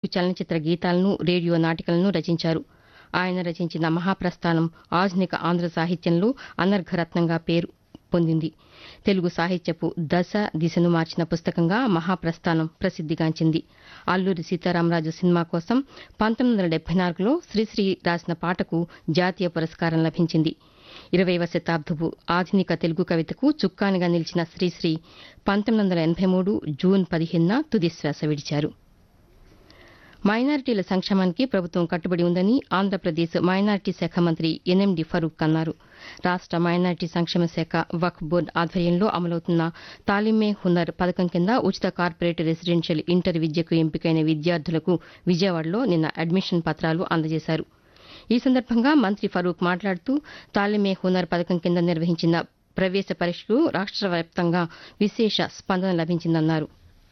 చలనచిత్ర గీతాలను రేడియో నాటికలను రచించారు ఆయన రచించిన మహాప్రస్థానం ఆధునిక ఆంధ్ర సాహిత్యంలో అనర్ఘరత్నంగా పేరు పొందింది తెలుగు సాహిత్యపు దశ దిశను మార్చిన పుస్తకంగా మహాప్రస్థానం ప్రసిద్దిగాంచింది అల్లూరి సీతారామరాజు సినిమా కోసం పంతొమ్మిది వందల డెబ్బై నాలుగులో శ్రీశ్రీ రాసిన పాటకు జాతీయ పురస్కారం లభించింది ఇరవైవ శతాబ్దపు ఆధునిక తెలుగు కవితకు చుక్కానిగా నిలిచిన శ్రీశ్రీ పంతొమ్మిది వందల ఎనభై మూడు జూన్ పదిహేనున తుదిశ్వాస విడిచారు మైనారిటీల సంక్షేమానికి ప్రభుత్వం కట్టుబడి ఉందని ఆంధ్రప్రదేశ్ మైనారిటీ శాఖ మంత్రి ఎన్ఎండి ఫరూక్ అన్నారు రాష్ట మైనారిటీ సంక్షేమ శాఖ వక్ఫ్ బోర్డు ఆధ్వర్యంలో అమలవుతున్న తాలిమే హునర్ పథకం కింద ఉచిత కార్పొరేట్ రెసిడెన్షియల్ ఇంటర్ విద్యకు ఎంపికైన విద్యార్థులకు విజయవాడలో నిన్న అడ్మిషన్ పత్రాలు అందజేశారు ఈ సందర్భంగా మంత్రి ఫరూక్ మాట్లాడుతూ తాలిమే హునర్ పథకం కింద నిర్వహించిన ప్రవేశ పరీక్షకు రాష్ట్ర వ్యాప్తంగా విశేష స్పందన లభించిందన్నారు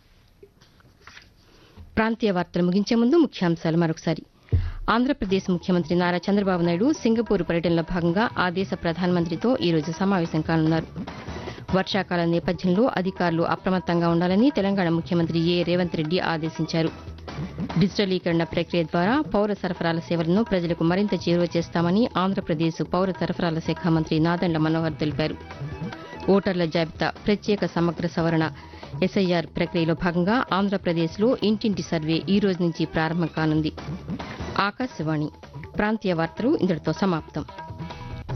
ప్రాంతీయ వార్తలు ముగించే ముందు ముఖ్యాంశాలు మరొకసారి ఆంధ్రప్రదేశ్ ముఖ్యమంత్రి నారా చంద్రబాబు నాయుడు సింగపూర్ పర్యటనలో భాగంగా ఆ దేశ ప్రధానమంత్రితో ఈరోజు సమావేశం కానున్నారు వర్షాకాలం నేపథ్యంలో అధికారులు అప్రమత్తంగా ఉండాలని తెలంగాణ ముఖ్యమంత్రి ఏ రేవంత్ రెడ్డి ఆదేశించారు డిజిటలీకరణ ప్రక్రియ ద్వారా పౌర సరఫరాల సేవలను ప్రజలకు మరింత చేరువ చేస్తామని ఆంధ్రప్రదేశ్ పౌర సరఫరాల శాఖ మంత్రి నాదండ్ల మనోహర్ తెలిపారు ఓటర్ల జాబితా ప్రత్యేక సమగ్ర సవరణ ఎస్ఐఆర్ ప్రక్రియలో భాగంగా ఆంధ్రప్రదేశ్లో ఇంటింటి సర్వే ఈ రోజు నుంచి ప్రారంభం కానుంది ఆకాశవాణి ప్రాంతీయ వార్తలు ఇంతటితో సమాప్తం